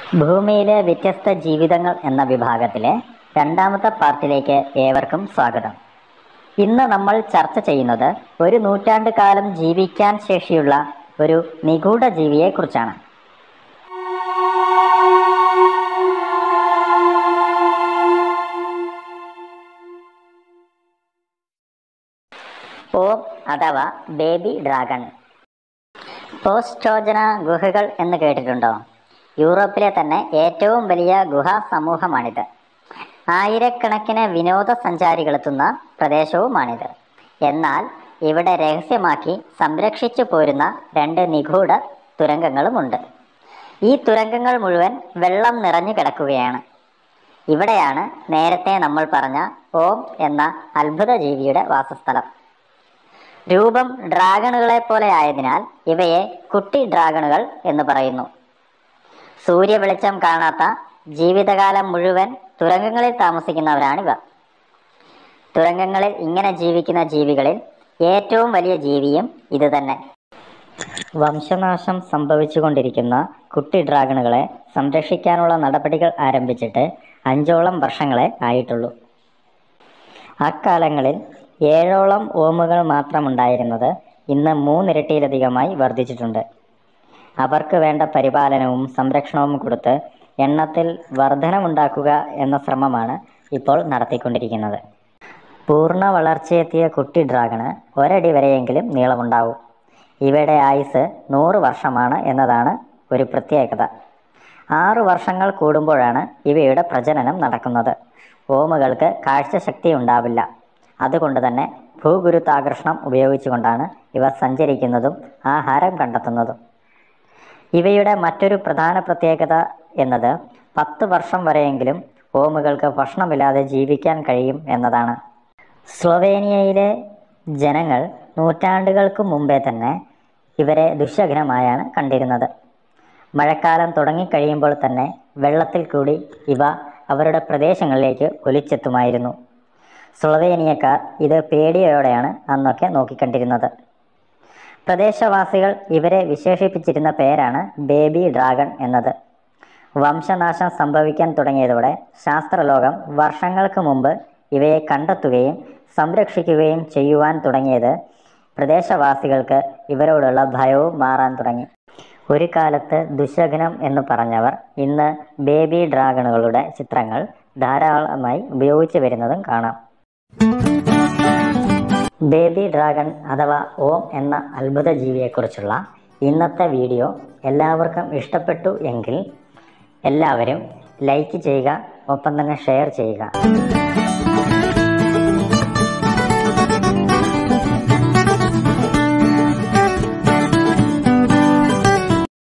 ഭൂമിയിലെ വ്യത്യസ്ത ജീവിതങ്ങൾ എന്ന വിഭാഗത്തിലെ രണ്ടാമത്തെ പാർട്ടിലേക്ക് ഏവർക്കും സ്വാഗതം ഇന്ന് നമ്മൾ ചർച്ച ചെയ്യുന്നത് ഒരു നൂറ്റാണ്ട് കാലം ജീവിക്കാൻ ശേഷിയുള്ള ഒരു നിഗൂഢ ജീവിയെ കുറിച്ചാണ് ഓം അഥവാ ബേബി ഡ്രാഗൺ പോസ്റ്റോജന ഗുഹകൾ എന്ന് കേട്ടിട്ടുണ്ടോ യൂറോപ്പിലെ തന്നെ ഏറ്റവും വലിയ ഗുഹാ സമൂഹമാണിത് ആയിരക്കണക്കിന് വിനോദസഞ്ചാരികളെത്തുന്ന പ്രദേശവുമാണിത് എന്നാൽ ഇവിടെ രഹസ്യമാക്കി സംരക്ഷിച്ചു പോരുന്ന രണ്ട് നിഗൂഢ തുരങ്കങ്ങളുമുണ്ട് ഈ തുരങ്കങ്ങൾ മുഴുവൻ വെള്ളം നിറഞ്ഞു കിടക്കുകയാണ് ഇവിടെയാണ് നേരത്തെ നമ്മൾ പറഞ്ഞ ഓം എന്ന അത്ഭുത ജീവിയുടെ വാസസ്ഥലം രൂപം ഡ്രാഗണുകളെ പോലെ ആയതിനാൽ ഇവയെ കുട്ടി ഡ്രാഗണുകൾ എന്ന് പറയുന്നു സൂര്യ വെളിച്ചം കാണാത്ത ജീവിതകാലം മുഴുവൻ തുരങ്കങ്ങളിൽ താമസിക്കുന്നവരാണിവ തുരങ്കങ്ങളിൽ ഇങ്ങനെ ജീവിക്കുന്ന ജീവികളിൽ ഏറ്റവും വലിയ ജീവിയും ഇത് തന്നെ വംശനാശം സംഭവിച്ചുകൊണ്ടിരിക്കുന്ന കുട്ടി ഡ്രാഗണുകളെ സംരക്ഷിക്കാനുള്ള നടപടികൾ ആരംഭിച്ചിട്ട് അഞ്ചോളം വർഷങ്ങളെ ആയിട്ടുള്ളൂ അക്കാലങ്ങളിൽ ഏഴോളം ഓമുകൾ മാത്രമുണ്ടായിരുന്നത് ഇന്ന് മൂന്നിരട്ടിയിലധികമായി വർദ്ധിച്ചിട്ടുണ്ട് അവർക്ക് വേണ്ട പരിപാലനവും സംരക്ഷണവും കൊടുത്ത് എണ്ണത്തിൽ വർധനമുണ്ടാക്കുക എന്ന ശ്രമമാണ് ഇപ്പോൾ നടത്തിക്കൊണ്ടിരിക്കുന്നത് പൂർണ്ണ വളർച്ചയെത്തിയ കുട്ടി ഡ്രാഗണ് ഒരടി വരെയെങ്കിലും നീളമുണ്ടാവും ഇവയുടെ ആയുസ് നൂറ് വർഷമാണ് എന്നതാണ് ഒരു പ്രത്യേകത ആറു വർഷങ്ങൾ കൂടുമ്പോഴാണ് ഇവയുടെ പ്രജനനം നടക്കുന്നത് ഓമുകൾക്ക് കാഴ്ചശക്തി ഉണ്ടാവില്ല അതുകൊണ്ട് തന്നെ ഭൂഗുരുത്വാകർഷണം ഉപയോഗിച്ചുകൊണ്ടാണ് ഇവ സഞ്ചരിക്കുന്നതും ആഹാരം കണ്ടെത്തുന്നതും ഇവയുടെ മറ്റൊരു പ്രധാന പ്രത്യേകത എന്നത് പത്ത് വർഷം വരെയെങ്കിലും ഓമുകൾക്ക് ഭക്ഷണമില്ലാതെ ജീവിക്കാൻ കഴിയും എന്നതാണ് സ്ലൊവേനിയയിലെ ജനങ്ങൾ നൂറ്റാണ്ടുകൾക്ക് മുമ്പേ തന്നെ ഇവരെ ദുശകനമായാണ് കണ്ടിരുന്നത് മഴക്കാലം തുടങ്ങിക്കഴിയുമ്പോൾ തന്നെ വെള്ളത്തിൽ കൂടി ഇവ അവരുടെ പ്രദേശങ്ങളിലേക്ക് ഒലിച്ചെത്തുമായിരുന്നു സ്ലൊവേനിയക്കാർ ഇത് പേടിയോടെയാണ് അന്നൊക്കെ നോക്കിക്കണ്ടിരുന്നത് പ്രദേശവാസികൾ ഇവരെ വിശേഷിപ്പിച്ചിരുന്ന പേരാണ് ബേബി ഡ്രാഗൺ എന്നത് വംശനാശം സംഭവിക്കാൻ തുടങ്ങിയതോടെ ശാസ്ത്രലോകം വർഷങ്ങൾക്ക് മുമ്പ് ഇവയെ കണ്ടെത്തുകയും സംരക്ഷിക്കുകയും ചെയ്യുവാൻ തുടങ്ങിയത് പ്രദേശവാസികൾക്ക് ഇവരോടുള്ള ഭയവും മാറാൻ തുടങ്ങി ഒരു കാലത്ത് ദുശകനം എന്ന് പറഞ്ഞവർ ഇന്ന് ബേബി ഡ്രാഗണുകളുടെ ചിത്രങ്ങൾ ധാരാളമായി ഉപയോഗിച്ചു വരുന്നതും കാണാം ബേബി ഡ്രാഗൺ അഥവാ ഓം എന്ന അത്ഭുത ജീവിയെക്കുറിച്ചുള്ള ഇന്നത്തെ വീഡിയോ എല്ലാവർക്കും ഇഷ്ടപ്പെട്ടു എങ്കിൽ എല്ലാവരും ലൈക്ക് ചെയ്യുക ഒപ്പം തന്നെ ഷെയർ ചെയ്യുക